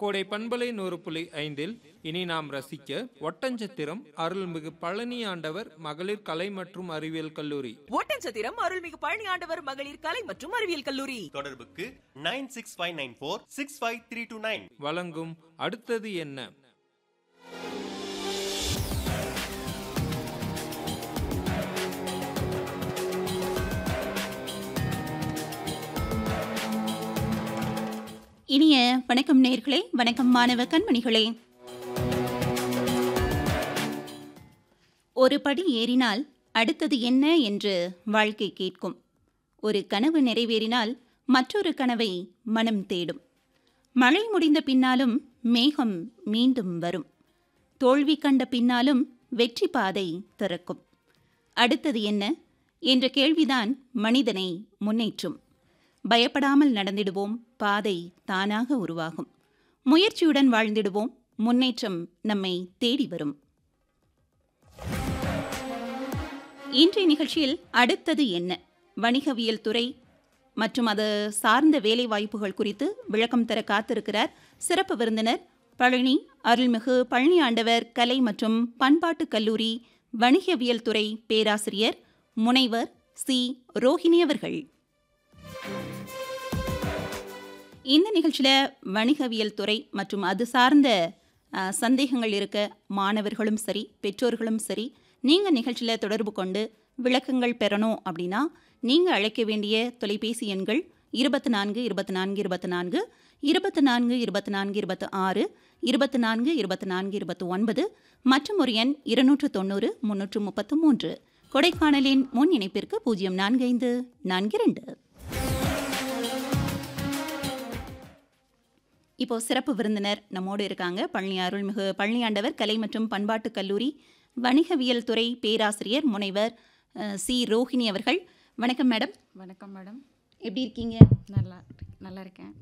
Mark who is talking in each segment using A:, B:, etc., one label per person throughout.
A: கோடை பண்பலை நூறு புள்ளி ஐந்தில் இனி நாம் ரசிக்க ஒட்டஞ்சத்திரம் அருள்மிகு பழனி ஆண்டவர் மகளிர் கலை மற்றும் அறிவியல் கல்லூரி
B: ஓட்டன்சத்திரம் அருள்மிகு பழனி ஆண்டவர் மகளிர் கலை மற்றும் அறிவியல் கல்லூரி
C: தொடர்புக்கு nine six five nine four six five three two nine
A: வழங்கும் அடுத்தது என்ன
D: இனிய வணக்கம் நேர்களே வணக்கம் மாணவ கண்மணிகளே ஒரு படி ஏறினால் அடுத்தது என்ன என்று வாழ்க்கை கேட்கும் ஒரு கனவு நிறைவேறினால் மற்றொரு கனவை மனம் தேடும் மழை முடிந்த பின்னாலும் மேகம் மீண்டும் வரும் தோல்வி கண்ட பின்னாலும் வெற்றி பாதை திறக்கும் அடுத்தது என்ன என்ற கேள்விதான் மனிதனை முன்னேற்றும் பயப்படாமல் நடந்திடுவோம் பாதை தானாக உருவாகும் முயற்சியுடன் வாழ்ந்திடுவோம் முன்னேற்றம் நம்மை தேடி வரும் இன்றைய நிகழ்ச்சியில் அடுத்தது என்ன வணிகவியல் துறை மற்றும் அது சார்ந்த வேலை வாய்ப்புகள் குறித்து விளக்கம் தர காத்திருக்கிறார் சிறப்பு விருந்தினர் பழனி அருள்மிகு பழனி ஆண்டவர் கலை மற்றும் பண்பாட்டுக் கல்லூரி வணிகவியல் துறை பேராசிரியர் முனைவர் சி ரோஹிணி அவர்கள் இந்த நிகழ்ச்சியில் வணிகவியல் துறை மற்றும் அது சார்ந்த அஹ், சந்தேகங்கள் இருக்க மாணவர்களும் சரி பெற்றோர்களும் சரி நீங்கள் நிகழ்ச்சியில் தொடர்பு கொண்டு விளக்கங்கள் பெறணும் அப்படின்னா நீங்கள் அழைக்க வேண்டிய தொலைபேசி எண்கள் இருபத்தி நான்கு இருபத்தி நான்கு இருபத்தி நான்கு இருபத்தி நான்கு இருபத்தி நான்கு இருபத்தி ஆறு இருபத்தி நான்கு இருபத்தி நான்கு இருபத்தி ஒன்பது மற்றும் ஒரு எண் இருநூற்று தொண்ணூறு முன்னூற்று முப்பத்து மூன்று கொடைக்கானலின் முன் இணைப்பிற்கு பூஜ்ஜியம் நான்கு ஐந்து நான்கு இரண்டு இப்போ சிறப்பு விருந்தினர் நம்மோடு இருக்காங்க பழனி அருள்மிகு பழனியாண்டவர் கலை மற்றும் பண்பாட்டுக் கல்லூரி வணிகவியல் துறை பேராசிரியர் முனைவர் அஹ், சி ரோஹிணி அவர்கள் வணக்கம் மேடம்
E: வணக்கம் மேடம்
D: எப்படி இருக்கீங்க
E: நல்லா நல்லா இருக்கேன்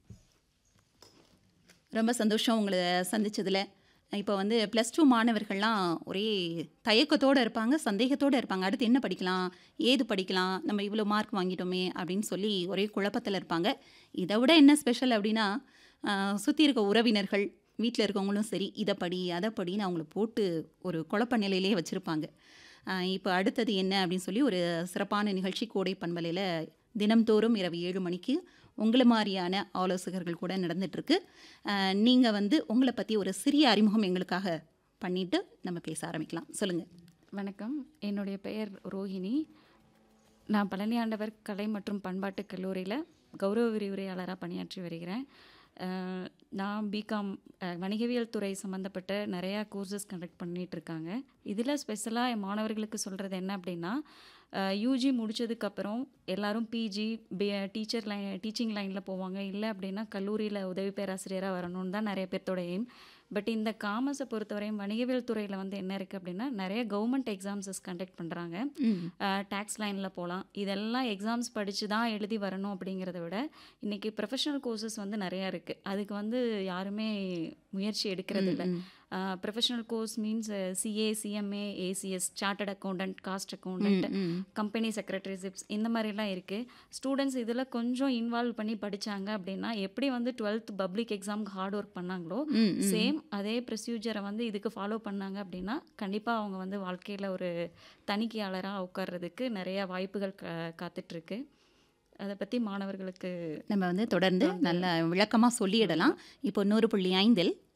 D: ரொம்ப சந்தோஷம் உங்களை சந்திச்சதுல இப்போ வந்து ப்ளஸ் டூ மாணவர்கள்லாம் ஒரே தயக்கத்தோடு இருப்பாங்க சந்தேகத்தோடு இருப்பாங்க அடுத்து என்ன படிக்கலாம் ஏது படிக்கலாம் நம்ம இவ்வளோ மார்க் வாங்கிட்டோமே அப்படின்னு சொல்லி ஒரே குழப்பத்தில் இருப்பாங்க இதை விட என்ன ஸ்பெஷல் அப்படின்னா சுற்றி இருக்க உறவினர்கள் வீட்டில் இருக்கவங்களும் சரி இதை படி அதை படின்னு அவங்கள போட்டு ஒரு குழப்ப நிலையிலே வச்சுருப்பாங்க இப்போ அடுத்தது என்ன அப்படின்னு சொல்லி ஒரு சிறப்பான நிகழ்ச்சி கோடை பண்பலையில் தினம்தோறும் இரவு ஏழு மணிக்கு உங்களை மாதிரியான ஆலோசகர்கள் கூட நடந்துட்டுருக்கு நீங்கள் வந்து உங்களை பற்றி ஒரு சிறிய அறிமுகம் எங்களுக்காக பண்ணிவிட்டு நம்ம பேச ஆரம்பிக்கலாம் சொல்லுங்கள்
E: வணக்கம் என்னுடைய பெயர் ரோஹிணி நான் பழனியாண்டவர் கலை மற்றும் பண்பாட்டுக் கல்லூரியில் கௌரவ விரிவுரையாளராக பணியாற்றி வருகிறேன் அஹ், நான் பிகாம் வணிகவியல் துறை சம்மந்தப்பட்ட நிறையா கோர்சஸ் கண்டக்ட் பண்ணிட்டு இருக்காங்க இதில் ஸ்பெஷலாக என் மாணவர்களுக்கு சொல்கிறது என்ன அப்படின்னா யூஜி முடிச்சதுக்கப்புறம் எல்லாரும் PG B teacher line teaching லைனில் போவாங்க இல்லை அப்படின்னா கல்லூரியில் உதவி பேராசிரியராக வரணும்னு தான் நிறைய பேர்த்தோட எய்ம் பட் இந்த காமர்ஸை பொறுத்தவரையும் வணிகவியல் துறையில் வந்து என்ன இருக்குது அப்படின்னா நிறைய கவர்மெண்ட் எக்ஸாம்ஸஸ் கண்டக்ட் பண்ணுறாங்க டேக்ஸ் லைனில் போகலாம் இதெல்லாம் எக்ஸாம்ஸ் படித்து தான் எழுதி வரணும் அப்படிங்கிறத விட இன்றைக்கி ப்ரொஃபஷனல் கோர்சஸ் வந்து நிறையா இருக்குது அதுக்கு வந்து யாருமே முயற்சி எடுக்கிறது இல்லை professional course means CA CMA ACS chartered accountant cost accountant company secretaryships இந்த மாதிரிலாம் இருக்குது ஸ்டூடெண்ட்ஸ் இதில் கொஞ்சம் இன்வால்வ் பண்ணி படித்தாங்க அப்படின்னா எப்படி வந்து டுவெல்த் பப்ளிக் எக்ஸாமுக்கு ஹார்ட் ஒர்க் பண்ணாங்களோ சேம் அதே ப்ரொசீஜரை வந்து இதுக்கு ஃபாலோ பண்ணாங்க அப்படின்னா கண்டிப்பாக அவங்க வந்து வாழ்க்கையில் ஒரு தணிக்கையாளராக உட்கார்றதுக்கு நிறைய வாய்ப்புகள் கா காத்துட்ருக்கு அதை பற்றி மாணவர்களுக்கு
D: நம்ம வந்து தொடர்ந்து நல்ல விளக்கமாக சொல்லிடலாம் இப்போ நூறு புள்ளி ஐந்தில்